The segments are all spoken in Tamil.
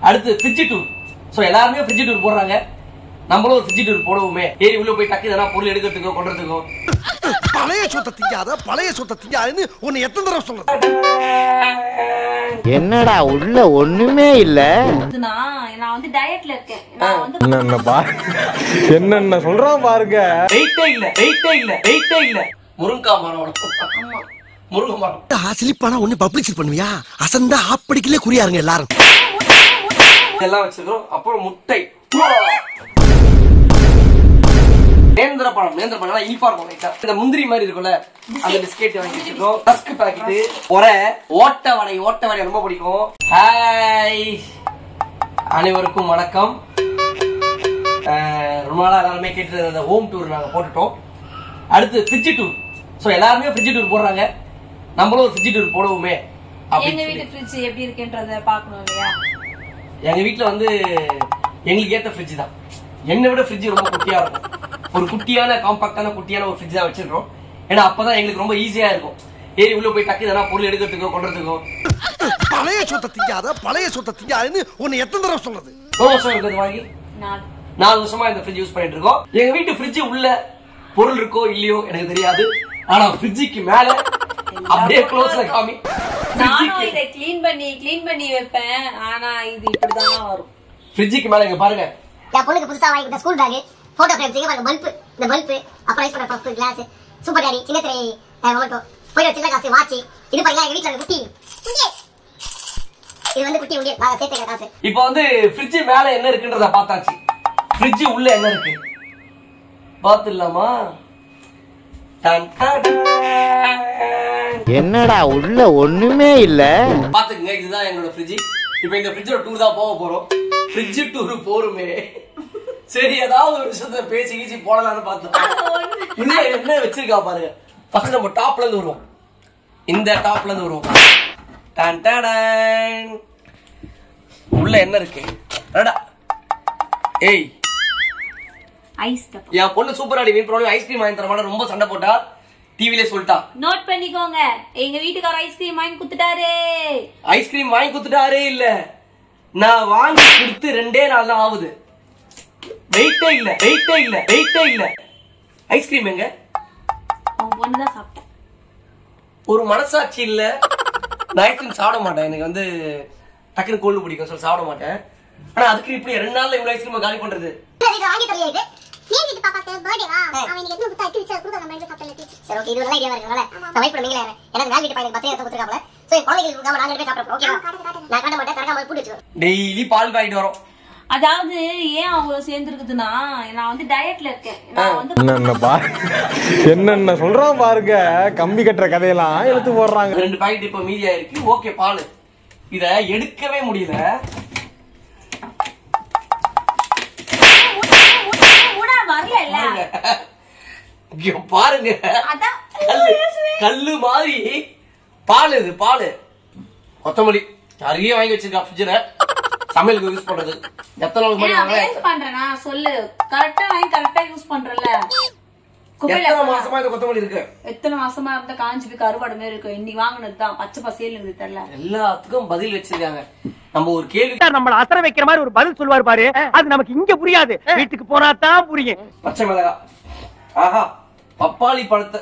அடுத்து ஃப்ரிட்ஜ் டூர் ஸோ எல்லாருமே ஃப்ரிட்ஜ் டூர் போடுறாங்க நம்மளும் ஒரு ஃப்ரிட்ஜ் டூர் போடுவோமே ஏறி உள்ள போய் டக்கு எதனா பொருள் எடுக்கிறதுக்கோ கொண்டுறதுக்கோ பழைய சொத்தை திங்காத பழைய சொத்தை திங்காதுன்னு உன்னை எத்தனை தடவை சொல்றது என்னடா உள்ள ஒண்ணுமே இல்ல இதுனா நான் வந்து டயட்ல இருக்கேன் நான் வந்து என்னென்ன பா என்னென்ன சொல்றான் பாருங்க வெயிட்டே இல்ல வெயிட்டே இல்ல வெயிட்டே இல்ல முருங்கா மரம் வளர்ப்போம். முருங்கை மரம் சிலிப்பானா ஒண்ணு பப்ளிசிட் பண்ணுவியா அசந்தா ஆப்படிக்கலே குறியாருங்க எல்லாரும் இதெல்லாம் வச்சிருக்கோம் அப்புறம் முட்டை நேந்திர பழம் நேந்திர பழம் நல்லா இனிப்பா இருக்கும் லைட்டா இந்த முந்திரி மாதிரி இருக்கும்ல அந்த பிஸ்கெட் வாங்கி வச்சிருக்கோம் ரஸ்க் பாக்கெட் ஒரே ஓட்ட வடை ஓட்ட வடை ரொம்ப பிடிக்கும் ஹாய் அனைவருக்கும் வணக்கம் அஹ், ரொம்ப நாளா எல்லாருமே கேட்டு அந்த ஹோம் டூர் நாங்க போட்டுட்டோம் அடுத்து ஃப்ரிட்ஜ் டூர் ஸோ எல்லாருமே ஃப்ரிட்ஜ் டூர் போடுறாங்க நம்மளும் ஒரு ஃப்ரிட்ஜ் டூர் போடுவோமே எங்க அப்படின்னு வீட்டு சொல்லி. ஃப்ரிட்ஜ் எப்படி இருக்குன்றத பாக்கணும் இல்லையா எங்க வீட்ல வந்து எங்களுக்கு ஏத்த ஃப்ரிட்ஜ் தான் என்னை விட ஃப்ரிட்ஜ் ரொம்ப குட்டியா இருக்கும் ஒரு குட்டியான காம்பாக்டான குட்டியான ஒரு ஃப்ரிட்ஜ் தான் வச்சிருக்கோம் ஏன்னா அப்பதான் எங்களுக்கு ரொம்ப ஈஸியா இருக்கும் ஏறி உள்ள போய் டக்கு எதனா பொருள் எடுக்கிறதுக்கோ கொண்டுறதுக்கோ பழைய சொத்தை திங்காத பழைய சொத்தை திங்காதுன்னு உன்னை எத்தனை தடவை சொல்றது ரொம்ப வருஷம் இருக்கிறது வாங்கி நான் நாலு வருஷமா இந்த ஃப்ரிட்ஜ் யூஸ் பண்ணிட்டு இருக்கோம் எங்க வீட்டு ஃப்ரிட்ஜ் உள்ள பொருள் இருக்கோ இல்லையோ எனக்கு தெரியாது ஆனா ஃப்ரிட்ஜுக்கு மேல அப்படியே க்ளோஸ்ல காமி நானும் இதை க்ளீன் பண்ணி க்ளீன் பண்ணி வைப்பேன் ஆனா இது இப்படிதான் வரும் ஃப்ரிட்ஜுக்கு மேல இங்க பாருங்க என் பொண்ணுக்கு புதுசா வாங்கி கொடுத்த ஸ்கூல் பேக் போட்டோ ஃப்ரேம் செய்ய பாருங்க பல்ப் இந்த பல்ப் அப்புறம் யூஸ் பண்ண பஃப் கிளாஸ் சூப்பர் டாடி சின்ன திரை மொமெண்டோ போயிட்டு சின்ன காசு வாட்ச் இது பாருங்க எங்க வீட்டுல குட்டி உண்டியல். இது வந்து குட்டி உண்டியல் நாங்க சேர்த்து வைக்கிற காசு இப்போ வந்து ஃப்ரிட்ஜ் மேல என்ன இருக்குன்றத பார்த்தாச்சு ஃப்ரிட்ஜ் உள்ள என்ன இருக்கு பாத்துடலாமா டன் டன் டன். என்னடா உள்ள ஒண்ணுமே இல்ல பாத்துக்கங்க இதுதான் எங்களோட ஃப்ரிட்ஜ் இப்போ இந்த ஃப்ரிட்ஜோட டூர் தான் போக போறோம் ஃப்ரிட்ஜ் டூர் போருமே சரி ஏதாவது ஒரு விஷயத்த பேசி கீசி போடலாம்னு பார்த்தோம் உள்ள என்ன வச்சிருக்கா பாருங்க ஃபர்ஸ்ட் நம்ம டாப்ல இருந்து வருவோம் இந்த டாப்ல இருந்து வருவோம் டன் டன் டன். உள்ள என்ன இருக்கு அடடா. ஏய் ஐஸ் டப்பா என் பொண்ணு சூப்பர் ஆடி வின் ப்ராப்ளம் ஐஸ்கிரீம் வாங்கி தர மாட்டேன் ரொம்ப சண்டை போட்டா டிவிலே சொல்லிட்டா நோட் பண்ணிக்கோங்க எங்க வீட்டுக்கார ஐஸ்கிரீம் வாங்கி குத்துட்டாரு ஐஸ்கிரீம் வாங்கி கொடுத்துட்டாரே இல்ல நான் வாங்கி கொடுத்து ரெண்டே நாள் தான் ஆகுது வெயிட்டே இல்ல வெயிட்டே இல்ல வெயிட்டே இல்ல ஐஸ்கிரீம் எங்க அவங்க பொண்ணு தான் சாப்பிட்டேன் ஒரு மனசாட்சி இல்ல நான் ஐஸ்கிரீம் சாப்பிட மாட்டேன் எனக்கு வந்து டக்குனு கோல்டு பிடிக்கும் சொல்லி சாப்பிட மாட்டேன் ஆனா அதுக்கு இப்படி ரெண்டு நாள்ல இவ்வளவு ஐஸ்கிரீம் காலி பண்றது இது வாங்கி தரலையா இது ஏன் வீட்டு பாப்பாக்கு பர்த்டேவா அவன் இன்னைக்கு எதுவும் புத்தா வச்சு கொடுக்க நம்ம ரெண்டு சாப்பிடல சரி ஓகே இது ஒரு ஐடியா இருக்கனால நான் வைஃப் பண்ணீங்களே எனக்கு நான் வீட்டு பையனுக்கு பத்து எடுத்து கொடுத்துருக்காப்ல சோ என் குழந்தைகளுக்கு கொடுக்காம நாங்க ரெண்டு பேர் சாப்பிடுறோம் ஓகேவா நான் காட்ட மாட்டேன் திறக்காம போட்டு வச்சுருவேன் டெய்லி பால் பாக்கெட் வரும் அதாவது ஏன் அவ்வளவு சேர்ந்துருக்குதுன்னா நான் வந்து டயட்ல இருக்கேன் நான் வந்து என்னென்ன பா என்னென்ன சொல்றான் பாருங்க கம்பி கட்டுற கதையெல்லாம் எடுத்து போடுறாங்க ரெண்டு பாக்கெட் இப்ப மீதியா இருக்கு ஓகே பால் இத எடுக்கவே முடியல கூட வரல இல்ல பாருங்க. இங்க பாருங்க அதான் கல்லு கல்லு மாதிரி பால் இது பால் கொத்தமல்லி நிறைய வாங்கி வச்சிருக்கா ஃப்ரிட்ஜில் சமையலுக்கு யூஸ் பண்றது எத்தனை நாளுக்கு முன்னாடி ஏன் வாங்கினா வேஸ்ட் பண்றேனா சொல்லு கரெக்டா வாங்கி கரெக்டா யூஸ் பண்றல குப்பையில எத்தனை போடா. மாசமா இந்த கொத்தமல்லி இருக்கு எத்தனை மாசமா இருந்தா காஞ்சி போய் கருவாடு மாதிரி இருக்கும் இன்னைக்கு வாங்கினது தான் பச்சை பசேல் இருக்குது தெரியல எல்லாத்துக்கும் பதில் வச்சிருக்காங்க நம்ம ஒரு கேள்வி நம்மள அசர வைக்கிற மாதிரி ஒரு பதில் சொல்லுவார் பாரு அது நமக்கு இங்க புரியாது வீட்டுக்கு போனா தான் புரியும் பச்சை மிளகா ஆஹா பப்பாளி பழத்தை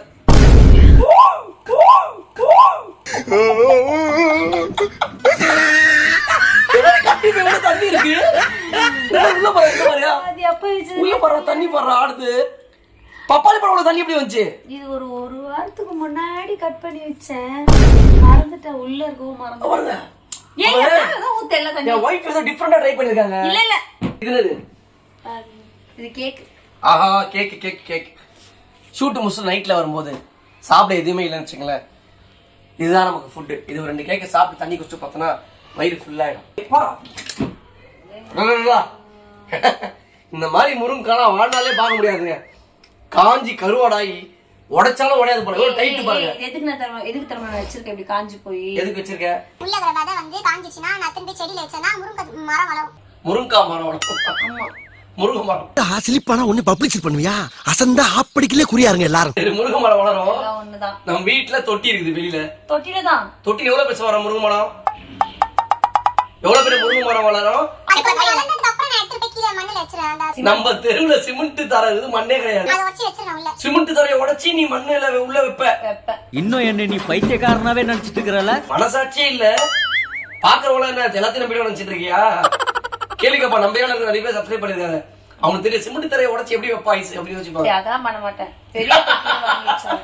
என்னடி கட்டி மேல தண்ணி இருக்கு என்னடா உள்ள போற எங்க போறியா அது எப்ப வச்சு உள்ள போற தண்ணி போடுற ஆடுது பப்பாளி பழம் உள்ள தண்ணி எப்படி வந்துச்சு இது ஒரு ஒரு வாரத்துக்கு முன்னாடி கட் பண்ணி வச்சேன் மறந்துட்டேன் உள்ள இருக்கவும் மறந்து பாருங்க ஏன் எதாவது ஊத்த இல்ல தண்ணி என் ஒய்ஃப் ஏதோ டிஃபரெண்டா ட்ரை பண்ணிருக்காங்க இல்ல இல்ல இது என்னது பாரு, இது கேக் ஆஹா கேக் கேக் கேக் ஷூட் முடிச்சு நைட்ல வரும்போது சாப்பிட எதுவுமே இல்லைன்னு வச்சுங்களேன் இதுதான் நமக்கு ஃபுட்டு இது ஒரு ரெண்டு கேக்க சாப்பிட்டு தண்ணி குடிச்சு பார்த்தோன்னா வயிறு ஃபுல் ஆயிடும் எப்பா. அடடடடா. இந்த மாதிரி முருங்காலாம் வாழ்நாளே பார்க்க முடியாதுங்க காஞ்சி கருவாடாயி உடைச்சாலும் உடையாது போல எவ்வளவு டைட் பாருங்க ஏய், எதுக்கு நான் தரமா எதுக்கு தரமா நான் வச்சிருக்கேன் இப்படி காஞ்சி போய் எதுக்கு வச்சிருக்க உள்ள இருக்கிற விதை வந்து காஞ்சிச்சுன்னா நான் திரும்பி செடியில வச்சேன்னா முருங்கை மரம் வளரும் முருங்கா மரம் வளர்க்கும். முருங்கை மரம் சிலிப்பானா ஒண்ணு பப்ளிசிட் பண்ணுவியா அசந்தா ஆப்படிக்கலே குறியாருங்க எல்லாரும் இது முருங்கை மரம் வளரும் எல்லாம் ஒண்ணுதான் நம்ம வீட்டுல தொட்டி இருக்குது வெளியில தொட்டில தான் தொட்டி எவ்வளவு பெருசு வரும் முருங்கை மரம் எவ்வளவு பெரிய முருங்கை மரம் வளரும் அப்புறம் நான் எடுத்து போய் கீழே மண்ணில் வச்சிருவேன் நம்ம தெருவுல சிமெண்ட் தர இது மண்ணே கிடையாது அதை வச்சு வச்சிருவேன் உள்ள சிமெண்ட் தரைய உடைச்சி நீ மண்ணுல உள்ள வைப்ப வெப்ப இன்னும் என்ன நீ பைத்தியக்காரனாவே நினைச்சிட்டு இருக்கிறல மனசாட்சியே இல்ல பாக்குறவங்கள என்ன எல்லாத்தையும் நம்பி நினைச்சிட்டு இருக்கியா கேளுங்கப்பா நம்ம எனக்கு நிறைய பேர் சப்ஸ்கிரைப் பண்ணிருக்காங்க அவனுக்கு தெரியும் சிமெண்ட் தரைய உடைச்சி எப்படி வைப்பா ஐஸ் அப்படின்னு சரி, யோசிப்பாங்க அதான் பண்ண மாட்டேன் பெரிய தொட்டில வாங்கி வச்சாங்க.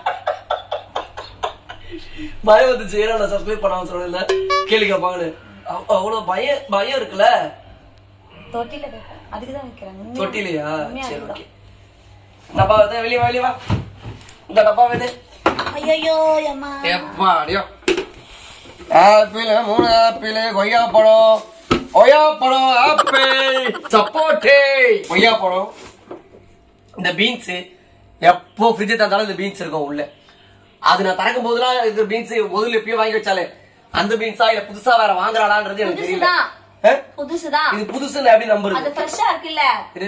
பயம் வந்துச்சு ஏன்னா நான் சப்ஸ்கிரைப் பண்ணாம சொல்லல கேளுங்கப்பாங்கன்னு அவ்- அவ்வளவு பயம் பயம் இருக்குல்ல தொட்டில வைப்பேன் அதுக்குதான் வைக்கிறேன் உண்மையா- தொட்டிலையா உண்மையா சரி அதுதான். ஓகே டப்பா வந்து வெளியே வா, வெளியே வா இந்த டப்பா வேணு ஐயையோ அம்மா எப்பா அடியோ ஆப்பிள் மூணு ஆப்பிள் கொய்யா பழம் கொய்யா பழம் ஆப்பிள் சப்போட்டே கொய்யா பழம் இந்த பீன்ஸ் எப்போ ஃப்ரிட்ஜ் தந்தாலும் இந்த பீன்ஸ் இருக்கும் உள்ள அது நான் திறக்கும் போதெல்லாம் இந்த பீன்ஸ் முதல்ல எப்பயோ வாங்கி வச்சாலே அந்த பீன்ஸா இல்ல புதுசா வேற வாங்குறாளான்றது எனக்கு தெரியல புதுசுதான் ஆ? புதுசுதான் இது புதுசுன்னு எப்படி அது நம்புறது ஃப்ரெஷ்ஷா இருக்குல்ல இரு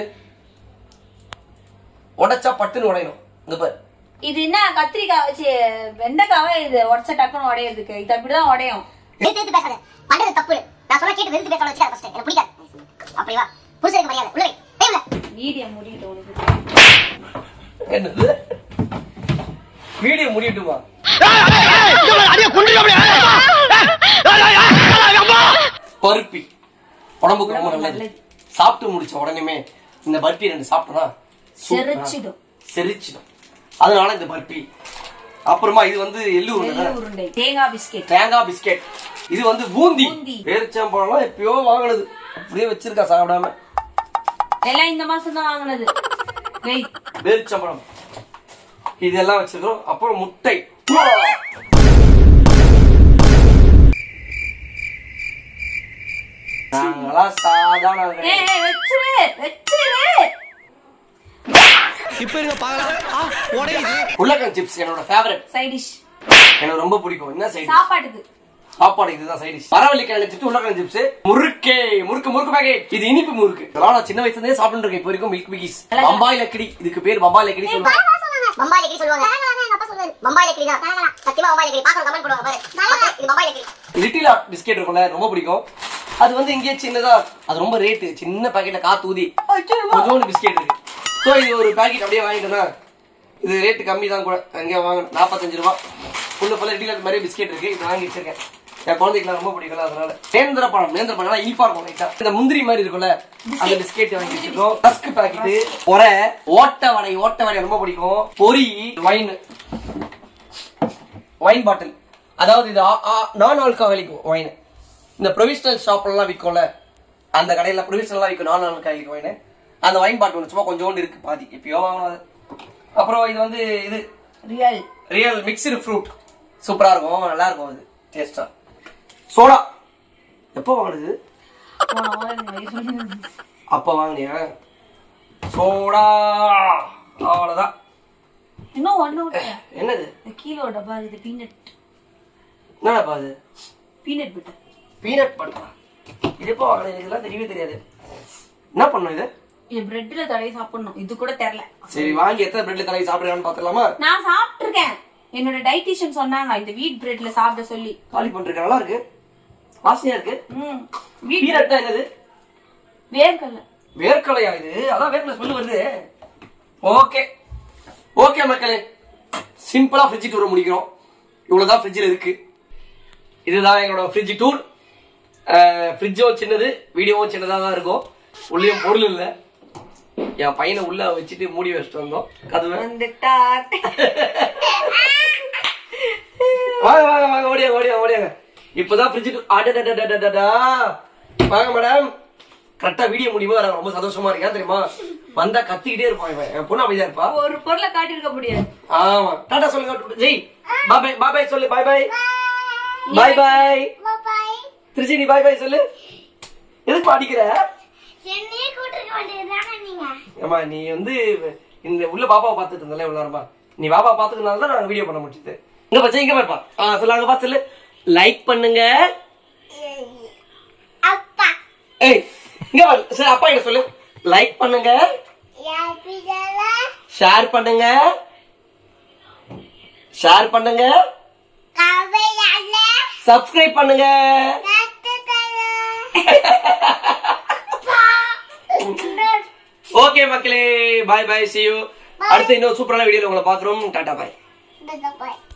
உடைச்சா பட்டுன்னு உடையணும் இந்த பாரு இது என்ன கத்திரிக்காய் வச்சு வெண்டைக்காவே இது உடச்ச டக்குன்னு உடையறதுக்கு இது அப்படிதான் உடையும் எதிர்த்து எதிர்த்து பேசாத பண்றது தப்பு நான் சொல்ல கேட்டு எதிர்த்து பேச வச்சுக்காத ஃபர்ஸ்ட் எனக்கு பிடிக்காது அப்படி வா புருஷனுக்கு மரியாதை உள்ள வை ஏய் உள்ள வீடியோ முடிட்டு உனக்கு என்னது வீடியோ முடியட்டுமா பருப்பி உடம்புக்கு ரொம்ப நல்லது சாப்பிட்டு முடிச்ச உடனேமே இந்த பருப்பி ரெண்டு சாப்பிட்டோம்னா சூப்பரா செரிச்சிடும் செரிச்சிடும் அதனால இந்த பருப்பி அப்புறமா இது வந்து எள்ளு உருண்டை எள்ளு உருண்டை தேங்காய் பிஸ்கெட் தேங்காய் பிஸ்கெட் இது வந்து பூந்தி பூந்தி. பேரிச்சம்பழம்லாம் எப்பயோ வாங்கினது அப்படியே வச்சிருக்கா சாப்பிடாம எல்லாம் இந்த மாசம் தான் வாங்கினது வெய் பேரிச்சம்பழம் இதெல்லாம் வச்சிருக்கிறோம் அப்புறம் முட்டை நாங்களா சாதாரண ஆள் ஏய் கிடையாது. ஏய், வச்சிரு வச்சிரு இப்ப இருங்க பாக்கலாம் உடையுது உருளைக்கிழங்கு சிப்ஸ் என்னோட ஃபேவரட் சைடிஷ் எனக்கு ரொம்ப பிடிக்கும் என்ன சைடு சாப்பாட்டுக்கு சாப்பாடு இதுதான் சைடிஷ் பரவலி கிழங்கு சிப்ஸ் உருளைக்கிழங்கு சிப்ஸ் முறுக்கே முறுக்கு முறுக்கு பாக்கெட் இது இனிப்பு முறுக்கு இதெல்லாம் நான் சின்ன வயசுல இருந்தே சாப்பிட்டு இருக்கேன் இப்போ வரைக்கும் மில்க் பிகிஸ் பம்பாய் லக்கடி இதுக்கு பேர் பம்பாய் லக்கடி சொல்லுவாங்க பம்பாய் லக்கடி சொல்லுவாங்க எங்க அப்பா சொல்றாரு பம்பாய் லக்கடி தான் சத்தியமா பம்பாய் லக்கடி பாக்க கமெண்ட் போடுவாங்க பாரு மக்களே, இது பம்பாய் லக்கடி லிட்டில் ஆர்ட் பிஸ்கெட் இருக்கும்ல ரொம்ப பிடிக்கும் அது வந்து இங்கே சின்னதா அது ரொம்ப ரேட்டு சின்ன பாக்கெட்ல காத்து ஊதி கொஞ்சோண்டு பிஸ்கெட் இருக்கு சோ இது ஒரு பாக்கெட் அப்படியே வாங்கிட்டேன்னா இது ரேட்டு கம்மி தான் கூட அங்கே வாங்க நாற்பத்தஞ்சு ரூபா உள்ள ஃபுல்லா லிட்டில் ஆர்ட் மாதிரி பிஸ்கெட் இருக்கு இது வாங்கி வச்சிருக்கேன் என் குழந்தைக்கு ரொம்ப பிடிக்கல அதனால நேந்திர பழம் நேந்திர பழம் நல்லா இனிப்பா இருக்கும் லைட்டா இந்த முந்திரி மாதிரி இருக்கும்ல அந்த பிஸ்கெட் வாங்கி வச்சிருக்கோம் ரஸ்க் பாக்கெட் ஒரை ஓட்ட வடை ஓட்ட வடை ரொம்ப பிடிக்கும் பொரி வைன் ஒயின் பாட்டில் அதாவது இது நான் ஆல்கஹாலிக் ஒயின் இந்த ப்ரொவிஷனல் ஷாப்லாம் விற்கும்ல அந்த கடையில ப்ரொவிஷனலா விற்கும் நான் ஆல்கஹாலிக் ஒயின் அந்த ஒயின் பாட்டில் ஒன்று சும்மா கொஞ்சோண்டு இருக்கு பாதி எப்பயோ வாங்கணும் அது அப்புறம் இது வந்து இது ரியல் ரியல் மிக்சடு ஃப்ரூட் சூப்பரா இருக்கும் நல்லா இருக்கும் அது டேஸ்டா சோடா எப்போ வாங்குனது அப்ப வாங்கினியா சோடா அவ்வளவுதான் இன்னும் ஒண்ணு விட்டேன் என்னது இந்த கீழே ஒரு டப்பா இது பீனட் என்னடா அது பீனட் பிட்டர் பீனட் பட்டரா இது எப்போ வாங்கினது இதெல்லாம் தெரியவே தெரியாது என்ன பண்ணும் இது இது பிரெட்ல தடவி சாப்பிடணும் இது கூட தெரியல சரி வாங்கி எத்தனை பிரெட்ல தலையை சாப்பிடுறான்னு பாத்துலாமா நான் சாப்பிட்டிருக்கேன் என்னோட டைட்டிஷியன் சொன்னாங்க இந்த வீட் பிரெட்ல சாப்பிட சொல்லி காலி பண்றதுக்கு நல்லா இருக்கு வாசனையா இருக்கு ம் வீட் பீனட்னா என்னது வேர்க்கல்ல வேர்க்கலையா இது அதான் வேர்க்கலை ஸ்மெல் வருது ஓகே ஓகே மக்களே சிம்பிளா ஃப்ரிட்ஜ் டூரை முடிக்கிறோம் இவ்வளவுதான் ஃப்ரிட்ஜில் இருக்கு இதுதான் எங்களோட ஃப்ரிட்ஜ் டூர் ஃப்ரிட்ஜும் சின்னது வீடியோவும் சின்னதா தான் இருக்கும் உள்ளேயும் பொருள் இல்லை என் பையனை உள்ள வச்சுட்டு மூடி வச்சுட்டு வந்தோம் கதவை வந்துட்டார் வாங்க வாங்க வாங்க ஓடியாங்க ஓடியாங்க ஓடியாங்க இப்பதான் ஃப்ரிட்ஜ் அடடடடடடா வாங்க மேடம் கரெக்டா வீடியோ முடியுமா எனக்கு ரொம்ப சந்தோஷமா இருக்கு ஏன் தெரியுமா வந்தா கத்திக்கிட்டே இருப்பான் இவன் என் பொண்ணு அமைதியா இருப்பா ஒரு பொருளை காட்டியிருக்க முடியாது ஆமா டாடா சொல்லுங்க ஜெய் பாய் பாய் பாய் பாய் சொல்லு பாய் பாய் பாய் பாய் பாய் திருச்சி நீ பாய் பாய் சொல்லு எதுக்கு பாடிக்கிற என்னையே கூட்டிருக்க வேண்டியதுதானே நீங்க ஏமா நீ வந்து இந்த உள்ள பாப்பாவை பார்த்துட்டு இருந்தல இவ்வளவு நேரமா நீ பாப்பா பாத்துக்கிறதுனால தான் நான் வீடியோ பண்ண முடிச்சது இங்க பச்சை இங்க பாப்பா ஆ சொல்லு அங்க பார்த்து சொல்லு லைக் பண்ணுங்க அப்பா ஏய் இங்க வா சரி அப்பா இங்க சொல்லு லைக் பண்ணுங்க ஷேர் பண்ணுங்க ஷேர் பண்ணுங்க கவையால சப்ஸ்கிரைப் பண்ணுங்க கத்துக்கலாம் ஓகே மக்களே பாய் பாய் see you அடுத்து இன்னொரு சூப்பரான வீடியோல உங்களை பாக்குறோம் டாடா பாய் பாய்